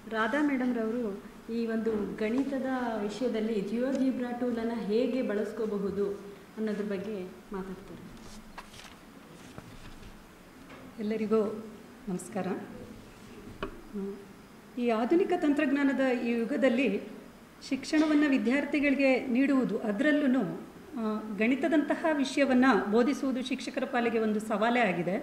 ರಾಧಾ ಮೇಡಮ್ರವರು ಈ ಒಂದು ಗಣಿತದ ವಿಷಯದಲ್ಲಿ ಜಿಯೋಜಿಬ್ರಾ ಟೂಲನ್ನು ಹೇಗೆ ಬಳಸ್ಕೋಬಹುದು ಅನ್ನೋದ್ರ ಬಗ್ಗೆ ಮಾತಾಡ್ತಾರೆ ಎಲ್ಲರಿಗೂ ನಮಸ್ಕಾರ ಹ್ಮ್. ಈ ಆಧುನಿಕ ತಂತ್ರಜ್ಞಾನದ ಈ ಯುಗದಲ್ಲಿ ಶಿಕ್ಷಣವನ್ನು ವಿದ್ಯಾರ್ಥಿಗಳಿಗೆ ನೀಡುವುದು ಅದರಲ್ಲೂ ಗಣಿತದಂತಹ ವಿಷಯವನ್ನು ಬೋಧಿಸುವುದು ಶಿಕ್ಷಕರ ಪಾಲಿಗೆ ಒಂದು ಸವಾಲೇ ಆಗಿದೆ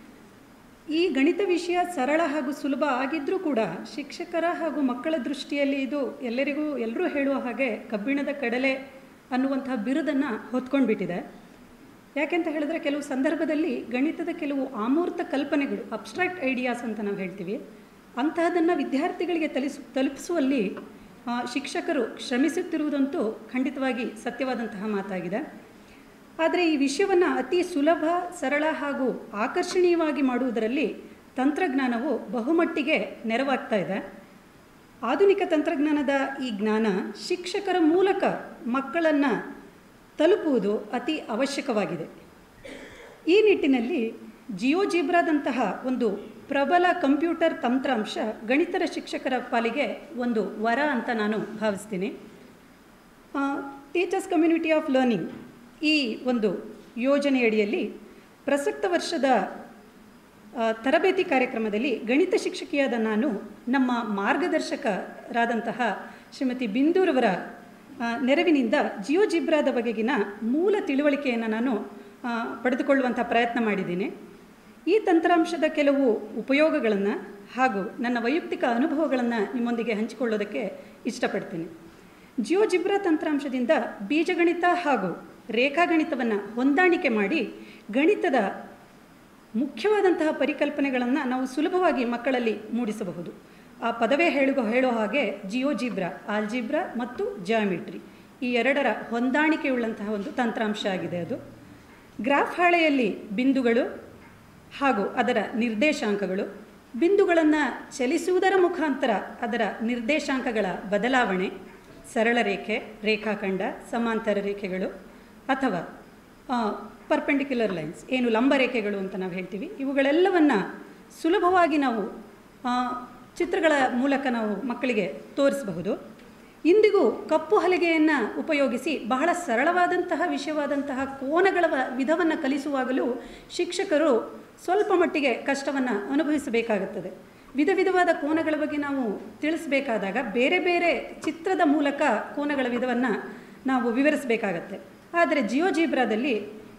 ಈ ಗಣಿತ ವಿಷಯ ಸರಳ ಹಾಗೂ ಸುಲಭ ಆಗಿದ್ದರೂ ಕೂಡ ಶಿಕ್ಷಕರ ಹಾಗೂ ಮಕ್ಕಳ ದೃಷ್ಟಿಯಲ್ಲಿ ಇದು ಎಲ್ಲರಿಗೂ ಎಲ್ಲರೂ ಹೇಳುವ ಹಾಗೆ ಕಬ್ಬಿಣದ ಕಡಲೆ ಅನ್ನುವಂತಹ ಬಿರುದನ್ನು ಹೊತ್ಕೊಂಡ್ಬಿಟ್ಟಿದೆ ಯಾಕೆಂತ ಹೇಳಿದ್ರೆ ಕೆಲವು ಸಂದರ್ಭದಲ್ಲಿ ಗಣಿತದ ಕೆಲವು ಆಮೂರ್ತ ಕಲ್ಪನೆಗಳು ಅಬ್ಸ್ಟ್ರಾಕ್ಟ್ ಐಡಿಯಾಸ್ ಅಂತ ನಾವು ಹೇಳ್ತೀವಿ ಅಂತಹದನ್ನು ವಿದ್ಯಾರ್ಥಿಗಳಿಗೆ ತಲಿಸು ತಲುಪಿಸುವಲ್ಲಿ ಆ, ಶಿಕ್ಷಕರು ಶ್ರಮಿಸುತ್ತಿರುವುದಂತೂ ಖಂಡಿತವಾಗಿ ಸತ್ಯವಾದಂತಹ ಮಾತಾಗಿದೆ ಆದರೆ ಈ ವಿಷಯವನ್ನು ಅತಿ ಸುಲಭ ಸರಳ ಹಾಗೂ ಆಕರ್ಷಣೀಯವಾಗಿ ಮಾಡುವುದರಲ್ಲಿ ತಂತ್ರಜ್ಞಾನವು ಬಹುಮಟ್ಟಿಗೆ ನೆರವಾಗ್ತಾ ಇದೆ ಆಧುನಿಕ ತಂತ್ರಜ್ಞಾನದ ಈ ಜ್ಞಾನ ಶಿಕ್ಷಕರ ಮೂಲಕ ಮಕ್ಕಳನ್ನು ತಲುಪುವುದು ಅತಿ ಅವಶ್ಯಕವಾಗಿದೆ ಈ ನಿಟ್ಟಿನಲ್ಲಿ ಜಿಯೋ ಜಿಬ್ರಾದಂತಹ ಒಂದು ಪ್ರಬಲ ಕಂಪ್ಯೂಟರ್ ತಂತ್ರಾಂಶ ಗಣಿತರ ಶಿಕ್ಷಕರ ಪಾಲಿಗೆ ಒಂದು ವರ ಅಂತ ನಾನು ಭಾವಿಸ್ತೀನಿ ಟೀಚರ್ಸ್ ಕಮ್ಯುನಿಟಿ ಆಫ್ ಲರ್ನಿಂಗ್ ಈ ಒಂದು ಯೋಜನೆಯಡಿಯಲ್ಲಿ ಪ್ರಸಕ್ತ ವರ್ಷದ ಆ, ತರಬೇತಿ ಕಾರ್ಯಕ್ರಮದಲ್ಲಿ ಗಣಿತ ಶಿಕ್ಷಕಿಯಾದ ನಾನು ನಮ್ಮ ಮಾರ್ಗದರ್ಶಕರಾದಂತಹ ಶ್ರೀಮತಿ ಬಿಂದೂರವರ ಆ, ನೆರವಿನಿಂದ ಜಿಯೋ ಜಿಬ್ರಾದ ಬಗೆಗಿನ ಮೂಲ ತಿಳುವಳಿಕೆಯನ್ನು ನಾನು ಆ, ಪಡೆದುಕೊಳ್ಳುವಂಥ ಪ್ರಯತ್ನ ಮಾಡಿದ್ದೀನಿ ಈ ತಂತ್ರಾಂಶದ ಕೆಲವು ಉಪಯೋಗಗಳನ್ನು ಹಾಗೂ ನನ್ನ ವೈಯಕ್ತಿಕ ಅನುಭವಗಳನ್ನು ನಿಮ್ಮೊಂದಿಗೆ ಹಂಚಿಕೊಳ್ಳೋದಕ್ಕೆ ಇಷ್ಟಪಡ್ತೀನಿ ಜಿಯೋ ಜಿಬ್ರಾ ತಂತ್ರಾಂಶದಿಂದ ಬೀಜಗಣಿತ ಹಾಗೂ ರೇಖಾಗಣಿತವನ್ನು ಹೊಂದಾಣಿಕೆ ಮಾಡಿ ಗಣಿತದ ಮುಖ್ಯವಾದಂತಹ ಪರಿಕಲ್ಪನೆಗಳನ್ನು ನಾವು ಸುಲಭವಾಗಿ ಮಕ್ಕಳಲ್ಲಿ ಮೂಡಿಸಬಹುದು ಆ ಪದವೇ ಹೇಳುವ ಹೇಳೋ ಹಾಗೆ ಜಿಯೋ ಜಿಬ್ರಾ ಆಲ್ಜಿಬ್ರಾ ಮತ್ತು ಜಾಮಿಟ್ರಿ ಈ ಎರಡರ ಹೊಂದಾಣಿಕೆಯುಳ್ಳಂತಹ ಒಂದು ತಂತ್ರಾಂಶ ಆಗಿದೆ ಅದು ಗ್ರಾಫ್ ಹಾಳೆಯಲ್ಲಿ ಬಿಂದುಗಳು ಹಾಗೂ ಅದರ ನಿರ್ದೇಶಾಂಕಗಳು ಬಿಂದುಗಳನ್ನು ಚಲಿಸುವುದರ ಮುಖಾಂತರ ಅದರ ನಿರ್ದೇಶಾಂಕಗಳ ಬದಲಾವಣೆ ಸರಳ ರೇಖೆ ರೇಖಾಖಂಡ ಸಮಾಂತರ ರೇಖೆಗಳು ಅಥವಾ ಪರ್ಪೆಂಡಿಕ್ಯುಲರ್ ಲೈನ್ಸ್ ಏನು ಲಂಬ ರೇಖೆಗಳು ಅಂತ ನಾವು ಹೇಳ್ತೀವಿ ಇವುಗಳೆಲ್ಲವನ್ನು ಸುಲಭವಾಗಿ ನಾವು ಆ, ಚಿತ್ರಗಳ ಮೂಲಕ ನಾವು ಮಕ್ಕಳಿಗೆ ತೋರಿಸಬಹುದು ಇಂದಿಗೂ ಕಪ್ಪು ಹಲಗೆಯನ್ನು ಉಪಯೋಗಿಸಿ ಬಹಳ ಸರಳವಾದಂತಹ ವಿಷಯವಾದಂತಹ ಕೋನಗಳ ವ- ವಿಧವನ್ನು ಕಲಿಸುವಾಗಲೂ ಶಿಕ್ಷಕರು ಸ್ವಲ್ಪ ಮಟ್ಟಿಗೆ ಕಷ್ಟವನ್ನು ಅನುಭವಿಸಬೇಕಾಗುತ್ತದೆ ವಿಧ ವಿಧವಾದ ಕೋನಗಳ ಬಗ್ಗೆ ನಾವು ತಿಳಿಸಬೇಕಾದಾಗ ಬೇರೆ ಬೇರೆ ಚಿತ್ರದ ಮೂಲಕ ಕೋನಗಳ ವಿಧವನ್ನು ನಾವು ವಿವರಿಸಬೇಕಾಗತ್ತೆ ಆದರೆ ಜಿಯೋ ಜೀಬ್ರಾದಲ್ಲಿ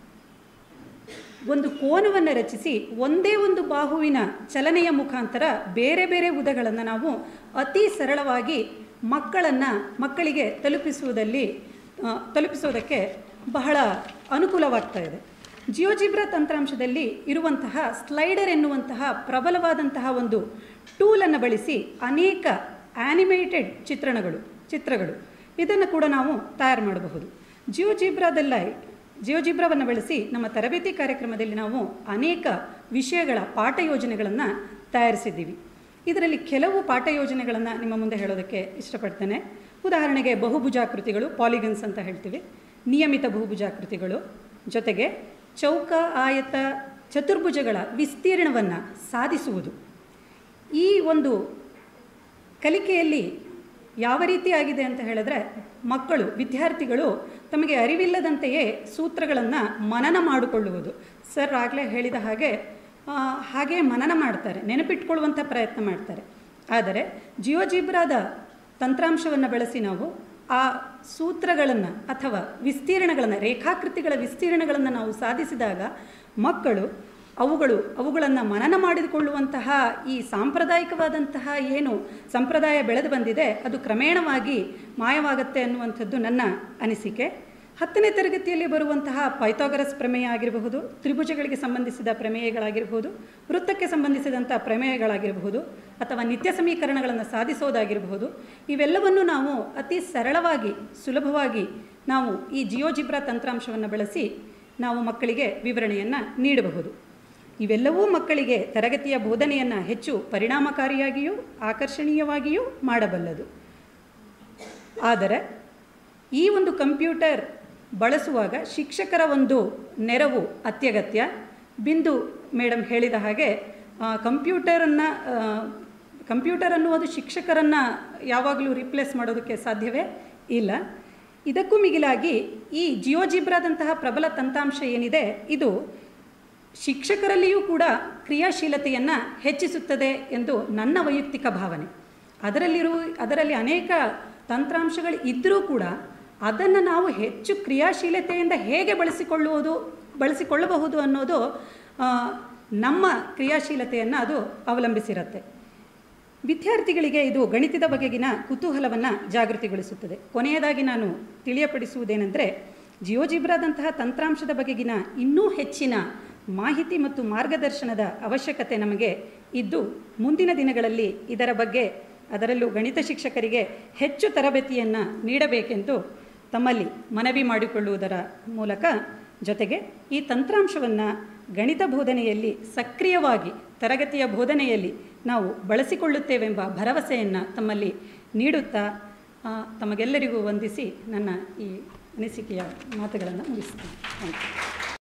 ಒಂದು ಕೋನವನ್ನು ರಚಿಸಿ ಒಂದೇ ಒಂದು ಬಾಹುವಿನ ಚಲನೆಯ ಮುಖಾಂತರ ಬೇರೆ ಬೇರೆ ಉದಗಳನ್ನು ನಾವು ಅತಿ ಸರಳವಾಗಿ ಮಕ್ಕಳನ್ನು ಮಕ್ಕಳಿಗೆ ತಲುಪಿಸುವುದಲ್ಲಿ ಆ, ತಲುಪಿಸೋದಕ್ಕೆ ಬಹಳ ಅನುಕೂಲವಾಗ್ತಾ ಇದೆ ಜಿಯೋಜಿಬ್ರಾ ತಂತ್ರಾಂಶದಲ್ಲಿ ಇರುವಂತಹ ಸ್ಲೈಡರ್ ಎನ್ನುವಂತಹ ಪ್ರಬಲವಾದಂತಹ ಒಂದು ಟೂಲನ್ನು ಬಳಸಿ ಅನೇಕ ಆನಿಮೇಟೆಡ್ ಚಿತ್ರಣಗಳು ಚಿತ್ರಗಳು ಇದನ್ನು ಕೂಡ ನಾವು ತಯಾರು ಮಾಡಬಹುದು ಜಿಯೋಜಿಬ್ರಾದಲ್ಲ ಜಿಯೋಜಿಬ್ರಾವನ್ನು ಬಳಸಿ ನಮ್ಮ ತರಬೇತಿ ಕಾರ್ಯಕ್ರಮದಲ್ಲಿ ನಾವು ಅನೇಕ ವಿಷಯಗಳ ಪಾಠ ಯೋಜನೆಗಳನ್ನು ತಯಾರಿಸಿದ್ದೀವಿ ಇದರಲ್ಲಿ ಕೆಲವು ಪಾಠ ಯೋಜನೆಗಳನ್ನು ನಿಮ್ಮ ಮುಂದೆ ಹೇಳೋದಕ್ಕೆ ಇಷ್ಟಪಡ್ತೇನೆ ಉದಾಹರಣೆಗೆ ಬಹುಭುಜಾಕೃತಿಗಳು ಪಾಲಿಗನ್ಸ್ ಅಂತ ಹೇಳ್ತೀವಿ ನಿಯಮಿತ ಬಹುಭುಜಾಕೃತಿಗಳು ಜೊತೆಗೆ ಚೌಕ ಆಯತ ಚತುರ್ಭುಜಗಳ ವಿಸ್ತೀರ್ಣವನ್ನು ಸಾಧಿಸುವುದು ಈ ಒಂದು ಕಲಿಕೆಯಲ್ಲಿ ಯಾವ ರೀತಿ ಆಗಿದೆ ಅಂತ ಹೇಳಿದ್ರೆ ಮಕ್ಕಳು ವಿದ್ಯಾರ್ಥಿಗಳು ತಮಗೆ ಅರಿವಿಲ್ಲದಂತೆಯೇ ಸೂತ್ರಗಳನ್ನು ಮನನ ಮಾಡಿಕೊಳ್ಳುವುದು ಸರ್ ಆಗಲೇ ಹೇಳಿದ ಹಾಗೆ ಆ, ಹಾಗೆ ಮನನ ಮಾಡ್ತಾರೆ ನೆನಪಿಟ್ಕೊಳ್ಳುವಂಥ ಪ್ರಯತ್ನ ಮಾಡ್ತಾರೆ ಆದರೆ ಜಿಯೋಜಿಬ್ರಾದ ತಂತ್ರಾಂಶವನ್ನು ಬಳಸಿ ನಾವು ಆ ಸೂತ್ರಗಳನ್ನು ಅಥವಾ ವಿಸ್ತೀರ್ಣಗಳನ್ನು ರೇಖಾಕೃತಿಗಳ ವಿಸ್ತೀರ್ಣಗಳನ್ನು ನಾವು ಸಾಧಿಸಿದಾಗ ಮಕ್ಕಳು ಅವುಗಳು ಅವುಗಳನ್ನು ಮನನ ಮಾಡಿಕೊಳ್ಳುವಂತಹ ಈ ಸಾಂಪ್ರದಾಯಿಕವಾದಂತಹ ಏನು ಸಂಪ್ರದಾಯ ಬೆಳೆದು ಬಂದಿದೆ ಅದು ಕ್ರಮೇಣವಾಗಿ ಮಾಯವಾಗುತ್ತೆ ಅನ್ನುವಂಥದ್ದು ನನ್ನ ಅನಿಸಿಕೆ ಹತ್ತನೇ ತರಗತಿಯಲ್ಲಿ ಬರುವಂತಹ ಪೈಥಾಗರಸ್ ಪ್ರಮೇಯ ಆಗಿರಬಹುದು ತ್ರಿಭುಜಗಳಿಗೆ ಸಂಬಂಧಿಸಿದ ಪ್ರಮೇಯಗಳಾಗಿರಬಹುದು ವೃತ್ತಕ್ಕೆ ಸಂಬಂಧಿಸಿದಂಥ ಪ್ರಮೇಯಗಳಾಗಿರಬಹುದು ಅಥವಾ ನಿತ್ಯ ಸಮೀಕರಣಗಳನ್ನು ಸಾಧಿಸೋದಾಗಿರಬಹುದು ಇವೆಲ್ಲವನ್ನು ನಾವು ಅತಿ ಸರಳವಾಗಿ ಸುಲಭವಾಗಿ ನಾವು ಈ ಜಿಯೋಜಿಬ್ರಾ ತಂತ್ರಾಂಶವನ್ನು ಬಳಸಿ ನಾವು ಮಕ್ಕಳಿಗೆ ವಿವರಣೆಯನ್ನು ನೀಡಬಹುದು ಇವೆಲ್ಲವೂ ಮಕ್ಕಳಿಗೆ ತರಗತಿಯ ಬೋಧನೆಯನ್ನು ಹೆಚ್ಚು ಪರಿಣಾಮಕಾರಿಯಾಗಿಯೂ ಆಕರ್ಷಣೀಯವಾಗಿಯೂ ಮಾಡಬಲ್ಲದು ಆದರೆ ಈ ಒಂದು ಕಂಪ್ಯೂಟರ್ ಬಳಸುವಾಗ ಶಿಕ್ಷಕರ ಒಂದು ನೆರವು ಅತ್ಯಗತ್ಯ ಬಿಂದು ಮೇಡಮ್ ಹೇಳಿದ ಹಾಗೆ ಕಂಪ್ಯೂಟರನ್ನು ಕಂಪ್ಯೂಟರ್ ಅನ್ನುವುದು ಶಿಕ್ಷಕರನ್ನು ಯಾವಾಗಲೂ ರಿಪ್ಲೇಸ್ ಮಾಡೋದಕ್ಕೆ ಸಾಧ್ಯವೇ ಇಲ್ಲ ಇದಕ್ಕೂ ಮಿಗಿಲಾಗಿ ಈ ಜಿಯೋಜಿಬ್ರಾದಂತಹ ಪ್ರಬಲ ತಂತ್ರಾಂಶ ಏನಿದೆ ಇದು ಶಿಕ್ಷಕರಲ್ಲಿಯೂ ಕೂಡ ಕ್ರಿಯಾಶೀಲತೆಯನ್ನು ಹೆಚ್ಚಿಸುತ್ತದೆ ಎಂದು ನನ್ನ ವೈಯಕ್ತಿಕ ಭಾವನೆ ಅದರಲ್ಲಿರುವ ಅದರಲ್ಲಿ ಅನೇಕ ತಂತ್ರಾಂಶಗಳು ಇದ್ದರೂ ಕೂಡ ಅದನ್ನು ನಾವು ಹೆಚ್ಚು ಕ್ರಿಯಾಶೀಲತೆಯಿಂದ ಹೇಗೆ ಬಳಸಿಕೊಳ್ಳುವುದು ಬಳಸಿಕೊಳ್ಳಬಹುದು ಅನ್ನೋದು ಆ, ನಮ್ಮ ಕ್ರಿಯಾಶೀಲತೆಯನ್ನು ಅದು ಅವಲಂಬಿಸಿರುತ್ತೆ ವಿದ್ಯಾರ್ಥಿಗಳಿಗೆ ಇದು ಗಣಿತದ ಬಗೆಗಿನ ಕುತೂಹಲವನ್ನು ಜಾಗೃತಿಗೊಳಿಸುತ್ತದೆ ಕೊನೆಯದಾಗಿ ನಾನು ತಿಳಿಯಪಡಿಸುವುದೇನೆಂದರೆ ಜಿಯೋಜಿಬ್ರಾದಂತಹ ತಂತ್ರಾಂಶದ ಬಗೆಗಿನ ಇನ್ನೂ ಹೆಚ್ಚಿನ ಮಾಹಿತಿ ಮತ್ತು ಮಾರ್ಗದರ್ಶನದ ಅವಶ್ಯಕತೆ ನಮಗೆ ಇದ್ದು ಮುಂದಿನ ದಿನಗಳಲ್ಲಿ ಇದರ ಬಗ್ಗೆ ಅದರಲ್ಲೂ ಗಣಿತ ಶಿಕ್ಷಕರಿಗೆ ಹೆಚ್ಚು ತರಬೇತಿಯನ್ನು ನೀಡಬೇಕೆಂದು ತಮ್ಮಲ್ಲಿ ಮನವಿ ಮಾಡಿಕೊಳ್ಳುವುದರ ಮೂಲಕ ಜೊತೆಗೆ ಈ ತಂತ್ರಾಂಶವನ್ನು ಗಣಿತ ಬೋಧನೆಯಲ್ಲಿ ಸಕ್ರಿಯವಾಗಿ ತರಗತಿಯ ಬೋಧನೆಯಲ್ಲಿ ನಾವು ಬಳಸಿಕೊಳ್ಳುತ್ತೇವೆಂಬ ಭರವಸೆಯನ್ನು ತಮ್ಮಲ್ಲಿ ನೀಡುತ್ತಾ ಆ, ತಮಗೆಲ್ಲರಿಗೂ ವಂದಿಸಿ ನನ್ನ ಈ ಅನಿಸಿಕೆಯ ಮಾತುಗಳನ್ನು ಮುಗಿಸ್ತೇನೆ ಥ್ಯಾಂಕ್ ಯು